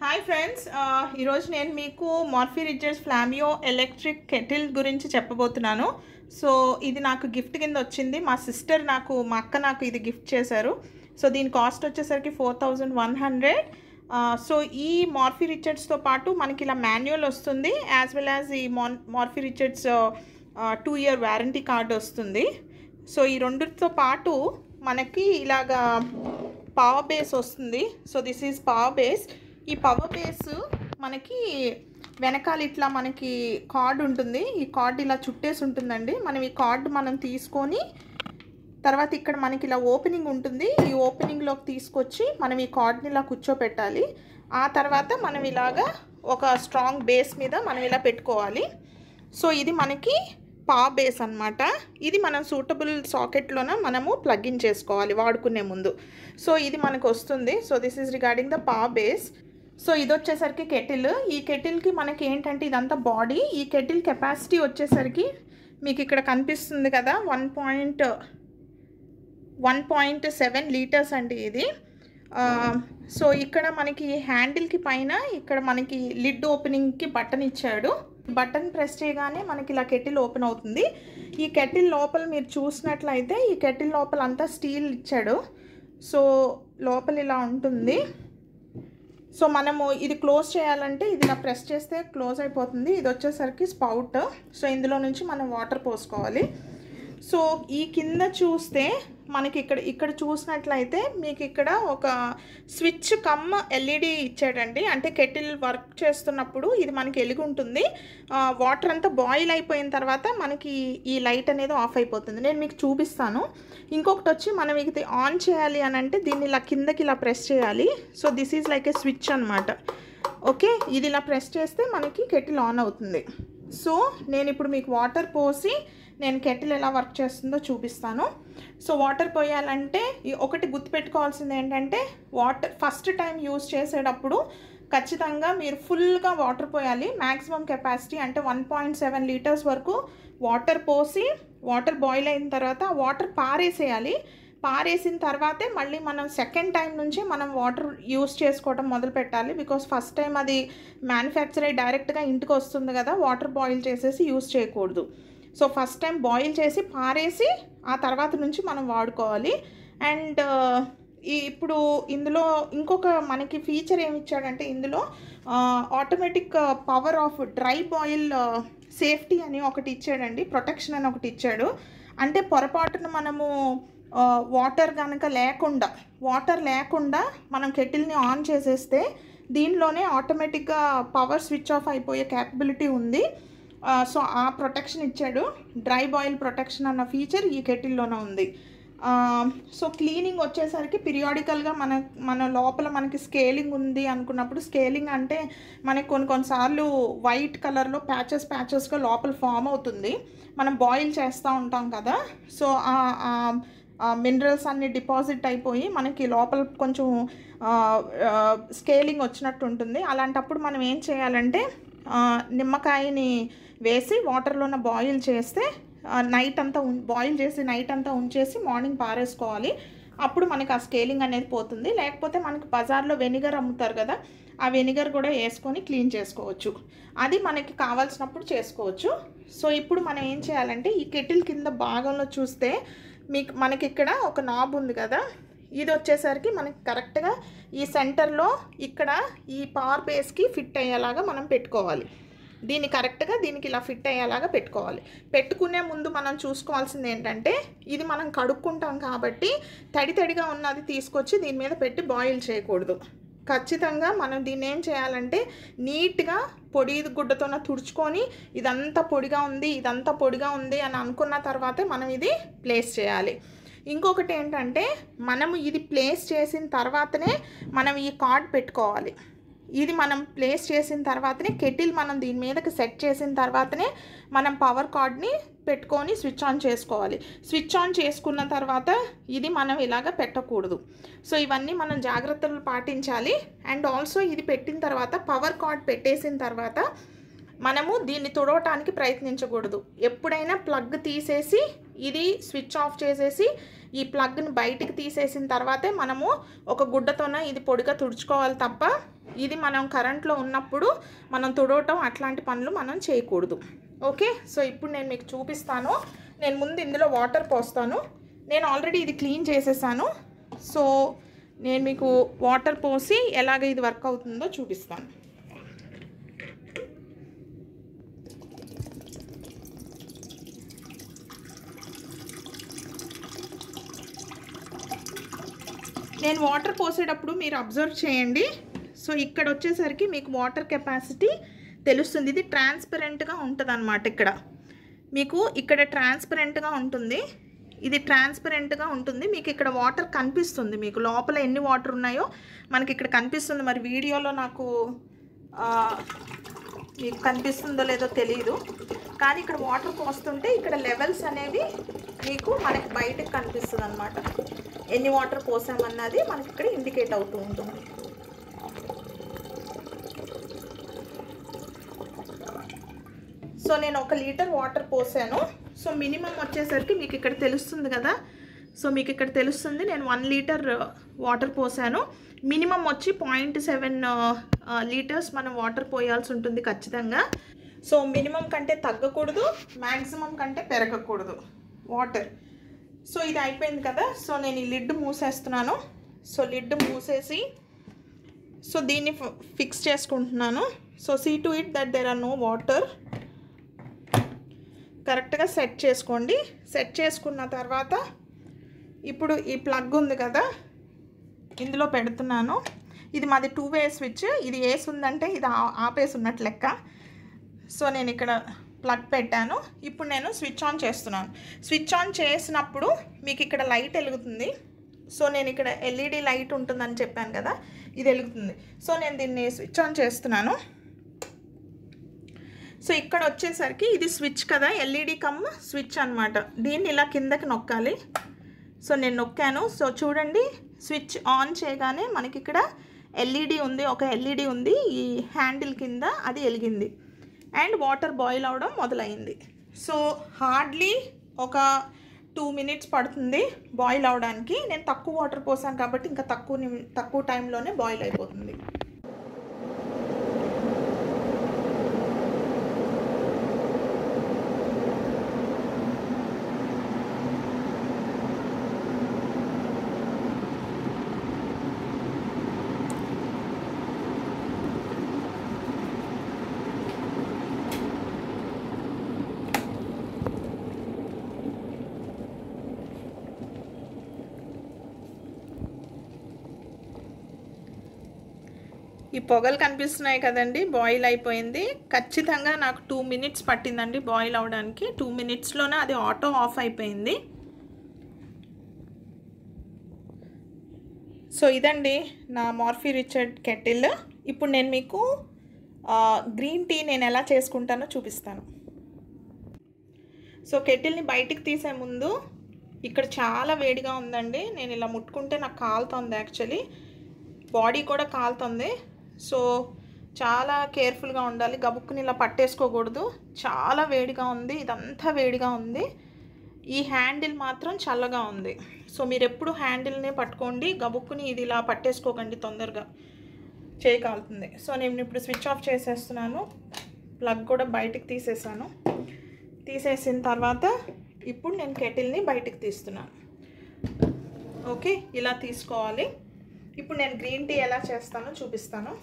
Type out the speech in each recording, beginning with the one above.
hi friends ఈరోజు నేను మీకు మార్ఫీ రిచర్స్ ఫ్లామియో ఎలక్ట్రిక్ కెటిల్ గురించి చెప్పబోతున్నాను సో ఇది నాకు గిఫ్ట్ కింద వచ్చింది మా సిస్టర్ నాకు మా అక్క నాకు ఇది గిఫ్ట్ చేశారు సో దీని కాస్ట్ వచ్చేసరికి four thousand one hundred so ఈ మార్ఫీ రిచర్డ్స్తో పాటు మనకి ఇలా మాన్యువల్ వస్తుంది యాజ్ వెల్ యాజ్ ఈ మాన్ Morphy Richards two year warranty card వస్తుంది సో ఈ రెండిటితో పాటు మనకి ఇలాగా పవర్ బేస్ వస్తుంది so this is power base ఈ పవర్ బేస్ మనకి వెనకాల ఇట్లా మనకి కార్డ్ ఉంటుంది ఈ కార్డ్ ఇలా చుట్టేసి ఉంటుందండి మనం ఈ కార్డ్ మనం తీసుకొని తర్వాత ఇక్కడ మనకి ఇలా ఓపెనింగ్ ఉంటుంది ఈ ఓపెనింగ్లోకి తీసుకొచ్చి మనం ఈ కార్డ్ని ఇలా కూర్చోపెట్టాలి ఆ తర్వాత మనం ఇలాగా ఒక స్ట్రాంగ్ బేస్ మీద మనం ఇలా పెట్టుకోవాలి సో ఇది మనకి పా బేస్ అనమాట ఇది మనం సూటబుల్ సాకెట్లోన మనము ప్లగ్ ఇన్ చేసుకోవాలి వాడుకునే ముందు సో ఇది మనకు వస్తుంది so this is regarding the pa base so ఇది వచ్చేసరికి కెటిల్ ఈ కెటిల్కి మనకి ఏంటంటే ఇదంతా బాడీ ఈ కెటిల్ కెపాసిటీ వచ్చేసరికి మీకు ఇక్కడ కనిపిస్తుంది కదా one point one point seven litres అండి ఇది సో ఇక్కడ మనకి హ్యాండిల్కి పైన ఇక్కడ మనకి లిడ్ ఓపెనింగ్కి బటన్ ఇచ్చాడు బటన్ ప్రెస్ చేయగానే మనకి ఇలా కెటిల్ ఓపెన్ అవుతుంది ఈ కెటిల్ లోపల మీరు చూసినట్లయితే ఈ కెటిల్ లోపల అంతా స్టీల్ ఇచ్చాడు సో లోపల ఇలా ఉంటుంది సో మనము ఇది క్లోజ్ చేయాలంటే ఇది ఇలా ప్రెస్ చేస్తే క్లోజ్ అయిపోతుంది ఇది వచ్చేసరికి స్పౌట్ సో ఇందులో నుంచి మనం వాటర్ పోసుకోవాలి సో ఈ కింద చూస్తే మనకి ఇక్కడ ఇక్కడ చూసినట్లయితే మీకు ఇక్కడ ఒక స్విచ్ కమ్ ఎల్ఈడి ఇచ్చాడండి అంటే కెటిల్ వర్క్ చేస్తున్నప్పుడు ఇది మనకి ఎలిగి ఉంటుంది వాటర్ అంతా బాయిల్ అయిపోయిన తర్వాత మనకి ఈ లైట్ అనేది ఆఫ్ అయిపోతుంది నేను మీకు చూపిస్తాను ఇంకొకటి వచ్చి మనం ఇది ఆన్ చేయాలి అని అంటే దీన్ని ఇలా కిందకి ఇలా ప్రెస్ చేయాలి so this is like a switch అనమాట ఓకే ఇది ఇలా ప్రెస్ చేస్తే మనకి కెటిల్ ఆన్ అవుతుంది సో నేను ఇప్పుడు మీకు వాటర్ పోసి నేను కెటిల్ ఎలా వర్క్ చేస్తుందో చూపిస్తాను సో వాటర్ పోయాలంటే ఒకటి గుర్తుపెట్టుకోవాల్సింది ఏంటంటే వాటర్ ఫస్ట్ టైం యూస్ చేసేటప్పుడు ఖచ్చితంగా మీరు ఫుల్గా వాటర్ పోయాలి మ్యాక్సిమం కెపాసిటీ అంటే వన్ పాయింట్ సెవెన్ లీటర్స్ వరకు వాటర్ పోసి వాటర్ బాయిల్ అయిన తర్వాత వాటర్ పారేసేయాలి పారేసిన తర్వాతే మళ్ళీ మనం సెకండ్ టైం నుంచి మనం వాటర్ యూస్ చేసుకోవడం మొదలు పెట్టాలి బికాస్ ఫస్ట్ టైం అది మ్యానుఫ్యాక్చర్ అయ్యి డైరెక్ట్గా ఇంటికి వస్తుంది కదా వాటర్ బాయిల్ చేసేసి యూస్ చేయకూడదు సో ఫస్ట్ టైం బాయిల్ చేసి పారేసి ఆ తర్వాత నుంచి మనం వాడుకోవాలి అండ్ ఈ ఇప్పుడు ఇందులో ఇంకొక మనకి ఫీచర్ ఏమి ఇచ్చాడంటే ఇందులో automatic power off dry boil safety అని ఒకటి ఇచ్చాడండి ప్రొటెక్షన్ అని ఒకటి ఇచ్చాడు అంటే పొరపాటున మనము వాటర్ కనుక లేకుండా వాటర్ లేకుండా మనం కెటిల్ని ఆన్ చేసేస్తే దీనిలోనే ఆటోమేటిక్గా పవర్ స్విచ్ ఆఫ్ అయిపోయే క్యాపబిలిటీ ఉంది సో ఆ ప్రొటెక్షన్ ఇచ్చాడు డ్రై బాయిల్ ప్రొటెక్షన్ అన్న ఫీచర్ ఈ కెటిల్లోనే ఉంది సో క్లీనింగ్ వచ్చేసరికి పీరియాడికల్గా మన మన లోపల మనకి స్కేలింగ్ ఉంది అనుకున్నప్పుడు స్కేలింగ్ అంటే మనకి కొన్ని కొన్నిసార్లు వైట్ కలర్లో ప్యాచెస్ ప్యాచెస్గా లోపల ఫామ్ అవుతుంది మనం బాయిల్ చేస్తూ ఉంటాం కదా సో మినరల్స్ అన్ని డిపాజిట్ అయిపోయి మనకి లోపల కొంచెం స్కేలింగ్ వచ్చినట్టు ఉంటుంది అలాంటప్పుడు మనం ఏం చేయాలంటే నిమ్మకాయని వేసి వాటర్లోన బాయిల్ చేస్తే నైట్ అంతా బాయిల్ చేసి నైట్ అంతా ఉంచేసి మార్నింగ్ పారేసుకోవాలి అప్పుడు మనకి ఆ స్కేలింగ్ అనేది పోతుంది లేకపోతే మనకి బజార్లో వెనిగర్ అమ్ముతారు కదా ఆ వెనిగర్ కూడా వేసుకొని క్లీన్ చేసుకోవచ్చు అది మనకి కావాల్సినప్పుడు చేసుకోవచ్చు సో ఇప్పుడు మనం ఏం చేయాలంటే ఈ కెటిల్ కింద భాగంలో చూస్తే మీకు మనకి ఇక్కడ ఒక నాబ్ ఉంది కదా ఇది వచ్చేసరికి మనకి కరెక్ట్గా ఈ సెంటర్లో ఇక్కడ ఈ పవర్ బేస్కి ఫిట్ అయ్యేలాగా మనం పెట్టుకోవాలి దీన్ని కరెక్ట్గా దీనికి ఇలా ఫిట్ అయ్యేలాగా పెట్టుకోవాలి పెట్టుకునే ముందు మనం చూసుకోవాల్సింది ఏంటంటే ఇది మనం కడుక్కుంటాం కాబట్టి తడి తడిగా ఉన్నది తీసుకొచ్చి దీని మీద పెట్టి బాయిల్ చేయకూడదు ఖచ్చితంగా మనం దీన్ని ఏం చేయాలంటే నీట్గా పొడి గుడ్డతోన తుడుచుకొని ఇదంతా పొడిగా ఉంది ఇదంతా పొడిగా ఉంది అని అనుకున్న తర్వాతే మనం ఇది ప్లేస్ చేయాలి ఇంకొకటి ఏంటంటే మనము ఇది ప్లేస్ చేసిన తర్వాతనే మనం ఈ కార్డ్ పెట్టుకోవాలి ఇది మనం ప్లేస్ చేసిన తర్వాతనే కెటిల్ మనం దీని మీదకి సెట్ చేసిన తర్వాతనే మనం పవర్ కార్డ్ని పెట్టుకొని స్విచ్ ఆన్ చేసుకోవాలి స్విచ్ ఆన్ చేసుకున్న తర్వాత ఇది మనం ఇలాగ పెట్టకూడదు సో ఇవన్నీ మనం జాగ్రత్తలు పాటించాలి అండ్ ఆల్సో ఇది పెట్టిన తర్వాత పవర్ కార్డ్ పెట్టేసిన తర్వాత మనము దీన్ని తుడవటానికి ప్రయత్నించకూడదు ఎప్పుడైనా ప్లగ్ తీసేసి ఇది స్విచ్ ఆఫ్ చేసేసి ఈ ప్లగ్ని బయటికి తీసేసిన తర్వాతే మనము ఒక గుడ్డతోన ఇది పొడిగా తుడుచుకోవాలి తప్ప ఇది మనం కరెంట్లో ఉన్నప్పుడు మనం తుడవటం అట్లాంటి పనులు మనం చేయకూడదు ఓకే సో ఇప్పుడు నేను మీకు చూపిస్తాను నేను ముందు ఇందులో వాటర్ పోస్తాను నేను ఆల్రెడీ ఇది క్లీన్ చేసేసాను సో నేను మీకు వాటర్ పోసి ఎలాగ ఇది వర్క్ అవుతుందో చూపిస్తాను నేను వాటర్ పోసేటప్పుడు మీరు అబ్జర్వ్ చేయండి సో ఇక్కడ వచ్చేసరికి మీకు వాటర్ కెపాసిటీ తెలుస్తుంది ఇది ట్రాన్స్పరెంట్గా ఉంటుంది అనమాట ఇక్కడ మీకు ఇక్కడ ట్రాన్స్పరెంట్గా ఉంటుంది ఇది ట్రాన్స్పరెంట్గా ఉంటుంది మీకు ఇక్కడ వాటర్ కనిపిస్తుంది మీకు లోపల ఎన్ని వాటర్ ఉన్నాయో మనకి ఇక్కడ కనిపిస్తుంది మరి వీడియోలో నాకు ఆ, మీకు కనిపిస్తుందో లేదో తెలియదు కానీ ఇక్కడ వాటర్ పోస్తుంటే ఇక్కడ లెవెల్స్ అనేవి మీకు మనకి బయటకు కనిపిస్తుంది అనమాట ఎన్ని వాటర్ పోసామన్నది మనకి ఇక్కడ ఇండికేట్ అవుతూ ఉంటుంది సో నేను ఒక లీటర్ వాటర్ పోసాను సో మినిమం వచ్చేసరికి మీకు ఇక్కడ తెలుస్తుంది కదా సో మీకు ఇక్కడ తెలుస్తుంది నేను వన్ లీటర్ వాటర్ పోసాను మినిమం వచ్చి పాయింట్ సెవెన్ లీటర్స్ మనం వాటర్ పోయాల్సి ఉంటుంది ఖచ్చితంగా సో మినిమం కంటే తగ్గకూడదు మ్యాక్సిమం కంటే పెరగకూడదు వాటర్ సో ఇది అయిపోయింది కదా సో నేను ఈ లిడ్ మూసేస్తున్నాను సో లిడ్ మూసేసి సో దీన్ని ఫిక్స్ చేసుకుంటున్నాను so see to it that there are no water కరెక్ట్గా సెట్ చేసుకోండి సెట్ చేసుకున్న తర్వాత ఇప్పుడు ఈ ప్లగ్ ఉంది కదా ఇందులో పెడుతున్నాను ఇది మాది టూ వే స్విచ్ ఇది వేసి ఉందంటే ఇది ఆ- ఆపేసి ఉన్నట్టు లెక్క సో నేను ఇక్కడ ప్లగ్ పెట్టాను ఇప్పుడు నేను స్విచ్ ఆన్ చేస్తున్నాను స్విచ్ ఆన్ చేసినప్పుడు మీకు ఇక్కడ లైట్ వెలుగుతుంది సో నేను ఇక్కడ ఎల్ఈడి లైట్ ఉంటుందని చెప్పాను కదా ఇది వెలుగుతుంది సో నేను దీన్ని స్విచ్ ఆన్ చేస్తున్నాను సో ఇక్కడ వచ్చేసరికి ఇది స్విచ్ కదా ఎల్ఈడి కమ్ స్విచ్ అనమాట దీన్ని ఇలా కిందకి నొక్కాలి సో నేను నొక్కాను సో చూడండి స్విచ్ ఆన్ చేయగానే మనకి ఇక్కడ ఎల్ఈడి ఉంది ఒక ఎల్ఈడి ఉంది ఈ హ్యాండిల్ కింద అది వెలిగింది అండ్ వాటర్ బాయిల్ అవడం మొదలైంది సో హార్డ్లీ ఒక టూ మినిట్స్ పడుతుంది బాయిల్ అవడానికి నేను తక్కువ వాటర్ పోసాను కాబట్టి ఇంకా తక్కువ నిమి- తక్కువ టైంలోనే బాయిల్ అయిపోతుంది ఈ పొగలు కనిపిస్తున్నాయి కదండి బాయిల్ అయిపోయింది ఖచ్చితంగా నాకు టూ మినిట్స్ పట్టిందండి బాయిల్ అవడానికి టూ మినిట్స్లోనే అది ఆటో ఆఫ్ అయిపోయింది సో ఇదండి నా మార్ఫీ రిచర్డ్ కెటిల్ ఇప్పుడు నేను మీకు ఆ, గ్రీన్ టీ నేను ఎలా చేసుకుంటానో చూపిస్తాను సో కెటిల్ని బయటికి తీసే ముందు ఇక్కడ చాలా వేడిగా ఉందండి నేను ఇలా ముట్టుకుంటే నాకు కాలుతుంది యాక్చువల్లీ బాడీ కూడా కాలుతుంది సో చాలా కేర్ఫుల్గా ఉండాలి గబుక్కుని ఇలా పట్టేసుకోకూడదు చాలా వేడిగా ఉంది ఇదంతా వేడిగా ఉంది ఈ హ్యాండిల్ మాత్రం చల్లగా ఉంది సో మీరు ఎప్పుడు హ్యాండిల్నే పట్టుకోండి గబుక్కుని ఇది ఇలా పట్టేసుకోకండి తొందరగా చేయి కాలుతుంది సో నేను ఇప్పుడు స్విచ్ ఆఫ్ చేసేస్తున్నాను ప్లగ్ కూడా బయటికి తీసేసాను తీసేసిన తర్వాత ఇప్పుడు నేను కెటిల్ని బయటికి తీస్తున్నాను ఓకే ఇలా తీసుకోవాలి ఇప్పుడు నేను గ్రీన్ టీ ఎలా చేస్తానో చూపిస్తాను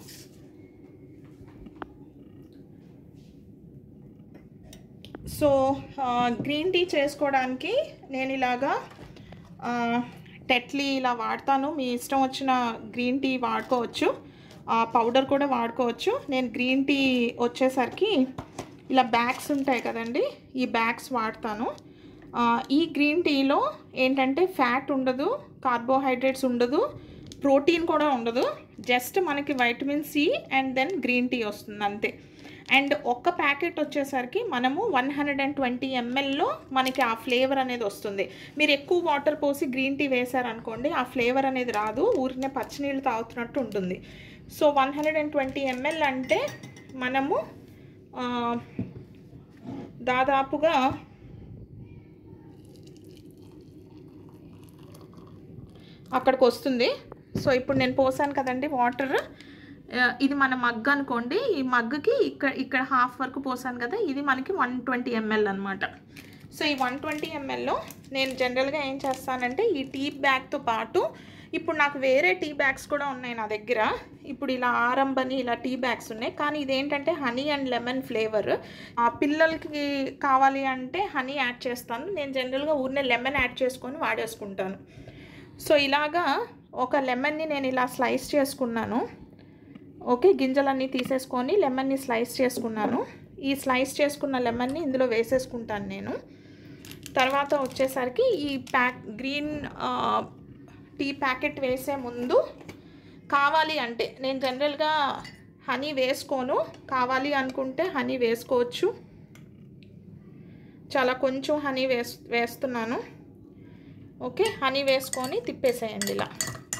సో ఆ, గ్రీన్ టీ చేసుకోవడానికి నేను ఇలాగా ఆ, టెట్లీ ఇలా వాడతాను మీ ఇష్టం వచ్చిన గ్రీన్ టీ వాడుకోవచ్చు ఆ, పౌడర్ కూడా వాడుకోవచ్చు నేను గ్రీన్ టీ వచ్చేసరికి ఇలా బ్యాగ్స్ ఉంటాయి కదండి ఈ బ్యాగ్స్ వాడతాను ఆ, ఈ గ్రీన్ టీలో ఏంటంటే ఫ్యాట్ ఉండదు కార్బోహైడ్రేట్స్ ఉండదు ప్రోటీన్ కూడా ఉండదు జస్ట్ మనకి vitamin C and then green tea వస్తుంది అంతే అండ్ ఒక్క ప్యాకెట్ వచ్చేసరికి మనము వన్ హండ్రెడ్ అండ్ ట్వంటీ ఎంఎల్లో మనకి ఆ ఫ్లేవర్ అనేది వస్తుంది మీరు ఎక్కువ వాటర్ పోసి గ్రీన్ టీ వేశారనుకోండి ఆ ఫ్లేవర్ అనేది రాదు ఊరినే పచ్చినీళ్ళు తాగుతున్నట్టు ఉంటుంది so one hundred and twenty ML అంటే మనము ఆ, దాదాపుగా అక్కడికి వస్తుంది సో ఇప్పుడు నేను పోసాను కదండి వాటర్ ఆ, ఇది మన మగ్ అనుకోండి ఈ మగ్గుకి ఇక్కడ ఇక్కడ హాఫ్ వరకు పోసాను కదా ఇది మనకి వన్ ట్వంటీ ఎంఎల్ అనమాట సో ఈ వన్ ట్వంటీ ఎంఎల్లో నేను జనరల్గా ఏం చేస్తానంటే ఈ టీ బ్యాగ్తో పాటు ఇప్పుడు నాకు వేరే టీ బ్యాగ్స్ కూడా ఉన్నాయి నా దగ్గర ఇప్పుడు ఇలా ఆరంభని ఇలా టీ బ్యాగ్స్ ఉన్నాయి కానీ ఇదేంటంటే హనీ అండ్ లెమన్ ఫ్లేవర్ ఆ పిల్లలకి కావాలి అంటే హనీ యాడ్ చేస్తాను నేను జనరల్గా ఊరినే లెమన్ యాడ్ చేసుకొని వాడేసుకుంటాను సో ఇలాగా ఒక లెమన్ని నేను ఇలా స్లైస్ చేసుకున్నాను ఓకే గింజలన్నీ తీసేసుకొని లెమన్ని స్లైస్ చేసుకున్నాను ఈ స్లైస్ చేసుకున్న లెమన్ని ఇందులో వేసేసుకుంటాను నేను తర్వాత వచ్చేసరికి ఈ pack green ah, tea packet వేసే ముందు కావాలి అంటే నేను జనరల్గా హనీ వేసుకోను కావాలి అనుకుంటే హనీ వేసుకోవచ్చు చాలా కొంచెం హనీ వేస్ వేస్తున్నాను ఓకే హనీ వేసుకొని తిప్పేసేయండి ఇలా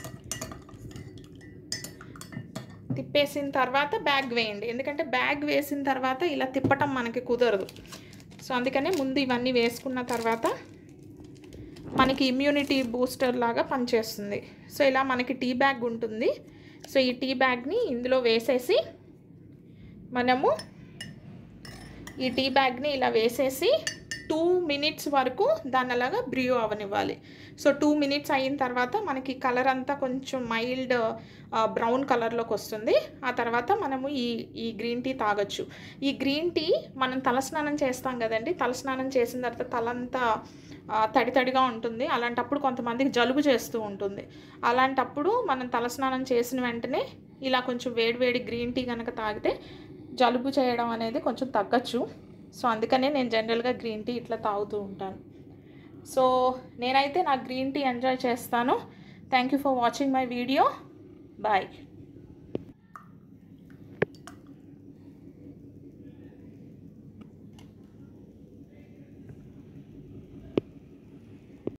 తిప్పేసిన తర్వాత బ్యాగ్ వేయండి ఎందుకంటే బ్యాగ్ వేసిన తర్వాత ఇలా తిప్పటం మనకి కుదరదు సో అందుకనే ముందు ఇవన్నీ వేసుకున్న తర్వాత మనకి ఇమ్యూనిటీ బూస్టర్ లాగా పనిచేస్తుంది సో ఇలా మనకి టీ బ్యాగ్ ఉంటుంది సో ఈ టీ బ్యాగ్ని ఇందులో వేసేసి మనము ఈ టీ బ్యాగ్ని ఇలా వేసేసి టూ మినిట్స్ వరకు దాన్ని అలాగా బ్రియో అవనివ్వాలి సో టూ మినిట్స్ అయిన తర్వాత మనకి కలర్ అంతా కొంచెం మైల్డ్ బ్రౌన్ కలర్లోకి వస్తుంది ఆ తర్వాత మనము ఈ ఈ గ్రీన్ టీ తాగొచ్చు ఈ గ్రీన్ టీ మనం తలస్నానం చేస్తాం కదండి తలస్నానం చేసిన తర్వాత తలంతా ఆ, తడి తడిగా ఉంటుంది అలాంటప్పుడు కొంతమందికి జలుబు చేస్తూ ఉంటుంది అలాంటప్పుడు మనం తలస్నానం చేసిన వెంటనే ఇలా కొంచెం వేడివేడి గ్రీన్ టీ కనుక తాగితే జలుబు చేయడం అనేది కొంచెం తగ్గచ్చు సో అందుకనే నేను జనరల్గా గ్రీన్ టీ ఇట్లా తాగుతూ ఉంటాను సో నేనైతే నా గ్రీన్ టీ ఎంజాయ్ చేస్తాను thank you for watching my video bye